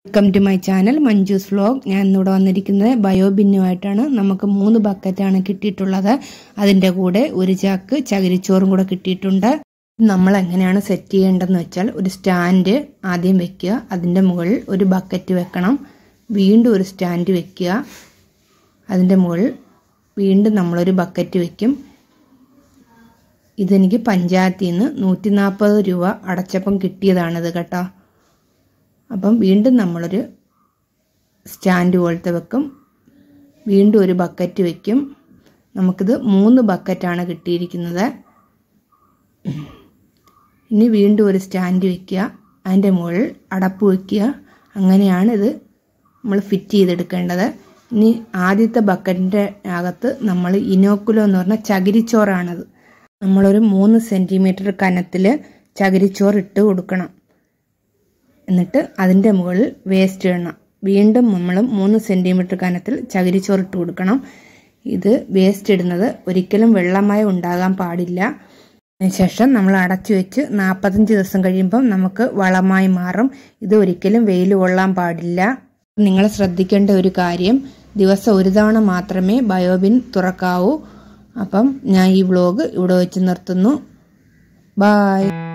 welcome to my channel Manju's vlog ഞാൻ ഇന്നിവിടെ വന്നിരിക്കുന്നത് ബയോബിന്നുമായിട്ടാണ് നമുക്ക് മൂന്ന് ബക്കറ്റാണ് കിട്ടിയിട്ടുള്ളത് അതിൻ്റെ കൂടെ ഒരു ചാക്ക് ചകിരിച്ചോറും കൂടെ കിട്ടിയിട്ടുണ്ട് നമ്മൾ എങ്ങനെയാണ് സെറ്റ് ചെയ്യേണ്ടതെന്ന് വെച്ചാൽ ഒരു സ്റ്റാൻഡ് ആദ്യം വെക്കുക അതിൻ്റെ മുകളിൽ ഒരു ബക്കറ്റ് വെക്കണം വീണ്ടും ഒരു സ്റ്റാൻഡ് വെക്കുക അതിൻ്റെ മുകളിൽ വീണ്ടും നമ്മളൊരു ബക്കറ്റ് വെക്കും ഇതെനിക്ക് പഞ്ചായത്തിൽ നിന്ന് നൂറ്റി നാൽപ്പത് രൂപ അടച്ചപ്പം കിട്ടിയതാണിത് കേട്ടോ അപ്പം വീണ്ടും നമ്മളൊരു സ്റ്റാൻഡ് പോലത്തെ വെക്കും വീണ്ടും ഒരു ബക്കറ്റ് വെക്കും നമുക്കിത് മൂന്ന് ബക്കറ്റാണ് കിട്ടിയിരിക്കുന്നത് ഇനി വീണ്ടും ഒരു സ്റ്റാൻഡ് വെക്കുക അതിൻ്റെ മുകളിൽ അടപ്പ് വയ്ക്കുക അങ്ങനെയാണ് ഇത് നമ്മൾ ഫിറ്റ് ചെയ്തെടുക്കേണ്ടത് ഇനി ആദ്യത്തെ ബക്കറ്റിൻ്റെ അകത്ത് നമ്മൾ ഇനോക്കുലോ എന്ന് പറഞ്ഞാൽ ചകിരിച്ചോറാണത് നമ്മളൊരു മൂന്ന് സെൻറ്റിമീറ്റർ കനത്തിൽ ചകിരിച്ചോറ് ഇട്ട് കൊടുക്കണം എന്നിട്ട് അതിൻ്റെ മുകളിൽ വേസ്റ്റ് ഇടണം വീണ്ടും നമ്മൾ മൂന്ന് സെൻറ്റിമീറ്റർ കനത്തിൽ ചകിരിച്ചോറ് ഇട്ട് കൊടുക്കണം ഇത് വേസ്റ്റ് ഇടുന്നത് ഒരിക്കലും വെള്ളമയം ഉണ്ടാകാൻ പാടില്ല അതിനുശേഷം നമ്മൾ അടച്ചു വെച്ച് നാൽപ്പത്തഞ്ച് ദിവസം കഴിയുമ്പം നമുക്ക് വളമായി മാറും ഇത് ഒരിക്കലും വെയിൽ കൊള്ളാൻ പാടില്ല നിങ്ങൾ ശ്രദ്ധിക്കേണ്ട ഒരു കാര്യം ദിവസം ഒരു തവണ മാത്രമേ ബയോബിൻ തുറക്കാവൂ അപ്പം ഞാൻ ഈ വ്ലോഗ് ഇവിടെ വെച്ച് നിർത്തുന്നു ബായ്